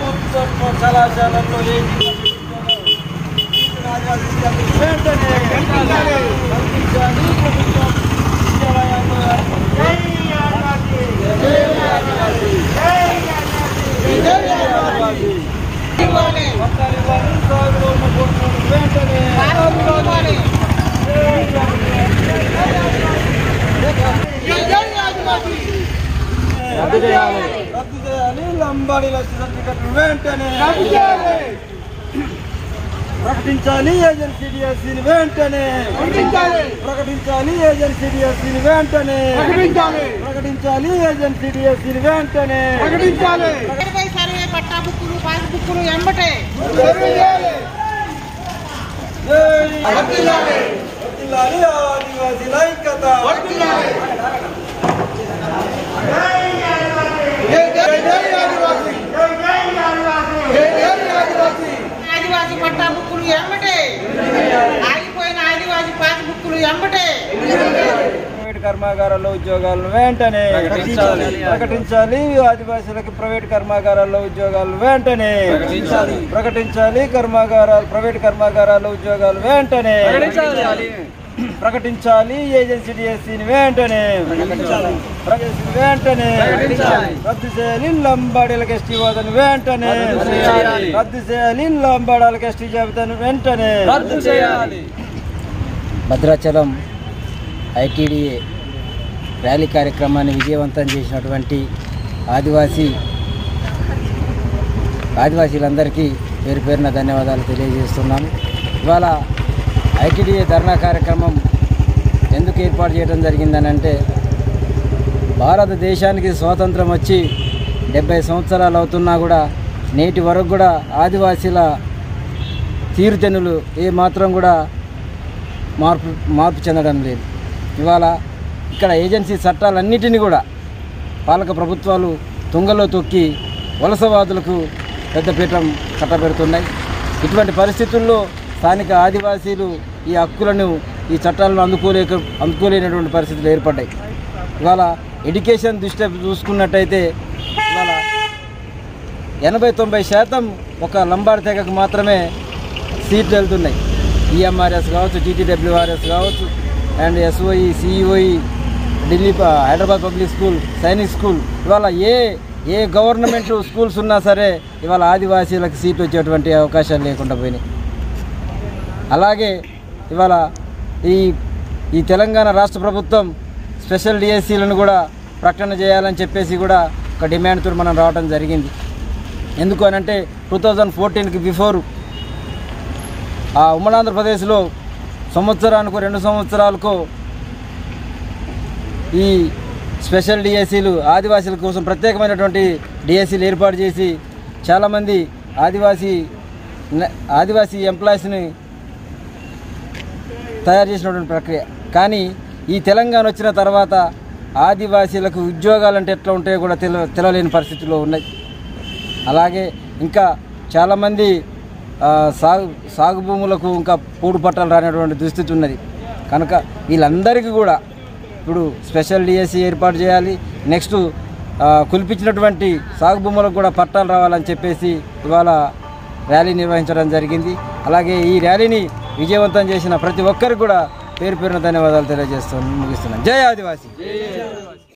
ప్రభుత్వ కళాశాలల్లో ఏజీ ఆదివాసీ విద్యార్థులు వెంటనే కల్పించాలి ప్రభుత్వ విద్యాలయాల్లో పట్టాలు ఇవ్వాలి, సాగులో ఉన్న భూములను వెంటనే రద్దు చేయాలి రద్దు చేయాలి లంబాడీల సర్టిఫికెట్ వెంటనే ప్రకటించాలి ఏజెన్సీ డిఎస్సీని వెంటనే ప్రకటించాలి ఏజెన్సీ డిఎస్సీని వెంటనే ప్రకటించాలి ఏజెన్సీ డిఎస్సీని వెంటనే సర్వే సర్వే పట్టా బుక్కులు పాస్ బుక్కులు ఎంబటే వర్ధిల్లాలి ఆదివాసీల ఐక్యత ఆదివాసీ పట్టా బుక్కులు ఎంబటే ఆగిపోయిన ఆదివాసీ పాస్ బుక్కులు ఎంబటే ప్రైవేట్ కర్మాగారాల్లో ఉద్యోగాలను వెంటనే ప్రకటించాలి ఆదివాసీలకి ప్రైవేట్ కర్మాగారాల్లో ఉద్యోగాలు వెంటనే ప్రకటించాలి కర్మాగారాలు ప్రైవేట్ కర్మాగారాల్లో ఉద్యోగాలు వెంటనే ప్రకటించాలి ఏజెన్సీ డిఎస్సీని వెంటనే ప్రకటించి వెంటనే రద్దు చేయాలి లంబాడీలకు ఎస్టీ హోదాను వెంటనే రద్దు చేయాలి లంబాడాలకు ఎస్టీ జాబితాను వెంటనే రద్దు చేయాలి భద్రాచలం ఐటీడీఏ ర్యాలీ కార్యక్రమాన్ని విజయవంతం చేసినటువంటి ఆదివాసీ ఆదివాసీలందరికీ పేరు పేరున ధన్యవాదాలు తెలియజేస్తున్నాను ఇవాళ ఐటీడీఏ ధర్నా కార్యక్రమం ఎందుకు ఏర్పాటు చేయడం జరిగిందని అంటే భారతదేశానికి స్వాతంత్రం వచ్చి డెబ్బై సంవత్సరాలు అవుతున్నా కూడా నేటి వరకు కూడా ఆదివాసీల తీరుతెన్నులు ఏ మాత్రం కూడా మార్పు మార్పు చెందడం లేదు ఇవాళ ఇక్కడ ఏజెన్సీ చట్టాలన్నిటినీ కూడా పాలక ప్రభుత్వాలు తుంగలో తొక్కి వలసవాదులకు పెద్దపీఠం కట్టబెడుతున్నాయి ఇటువంటి పరిస్థితుల్లో స్థానిక ఆదివాసీలు ఈ హక్కులను ఈ చట్టాలను అందుకోలేక అందుకోలేనటువంటి పరిస్థితులు ఏర్పడ్డాయి ఇవాళ ఎడ్యుకేషన్ దృష్ట్యా చూసుకున్నట్టయితే ఇవాళ ఎనభై తొంభై శాతం ఒక లంబాడి తెగకు మాత్రమే సీట్లు వెళ్తున్నాయి ఈఎంఆర్ఎస్ కావచ్చు టీటీడబ్ల్యూఆర్ఎస్ కావచ్చు అండ్ ఎస్ఓఈ సిఈఓఈ ఢిల్లీ ప- Hyderabad public school Sainik school ఇవాళ ఏ ఏ గవర్నమెంట్ స్కూల్స్ ఉన్నా సరే ఇవాళ ఆదివాసీలకు సీట్లు వచ్చేటువంటి అవకాశాలు లేకుండా పోయినాయి అలాగే ఇవాళ ఈ ఈ తెలంగాణ రాష్ట్ర ప్రభుత్వం స్పెషల్ డిఎస్సీలను కూడా ప్రకటన చేయాలని చెప్పేసి కూడా ఒక డిమాండ్తో మనం రావడం జరిగింది ఎందుకు అని అంటే టూ థౌజండ్ ఫోర్టీన్కి బిఫోర్ ఆ ఉమ్మడి ఆంధ్రప్రదేశ్లో సంవత్సరానికి రెండు సంవత్సరాలకు ఈ స్పెషల్ డిఎస్సీలు ఆదివాసీల కోసం ప్రత్యేకమైనటువంటి డిఎస్సీలు ఏర్పాటు చేసి చాలామంది ఆదివాసీ న- ఆదివాసీ ఎంప్లాయీస్ని తయారు చేసినటువంటి ప్రక్రియ కానీ ఈ తెలంగాణ వచ్చిన తర్వాత ఆదివాసీలకు ఉద్యోగాలు అంటే ఎట్లా ఉంటాయో కూడా తెల తెలవలేని పరిస్థితుల్లో ఉన్నాయి అలాగే ఇంకా చాలామంది ఆ, సాగు సాగు భూములకు ఇంకా పూడు పట్టాలు రానటువంటి దుస్థితి ఉన్నది కనుక వీళ్ళందరికీ కూడా ఇప్పుడు స్పెషల్ డిఎస్సి ఏర్పాటు చేయాలి నెక్స్ట్ ఆ, కులిపించినటువంటి సాగు భూములకు కూడా పట్టాలు రావాలని చెప్పేసి ఇవాళ ర్యాలీ నిర్వహించడం జరిగింది అలాగే ఈ ర్యాలీని విజయవంతం చేసిన ప్రతి ఒక్కరికి కూడా పేరు పేరున ధన్యవాదాలు తెలియజేస్తున్నాను ముగిస్తున్నాను జై ఆదివాసీ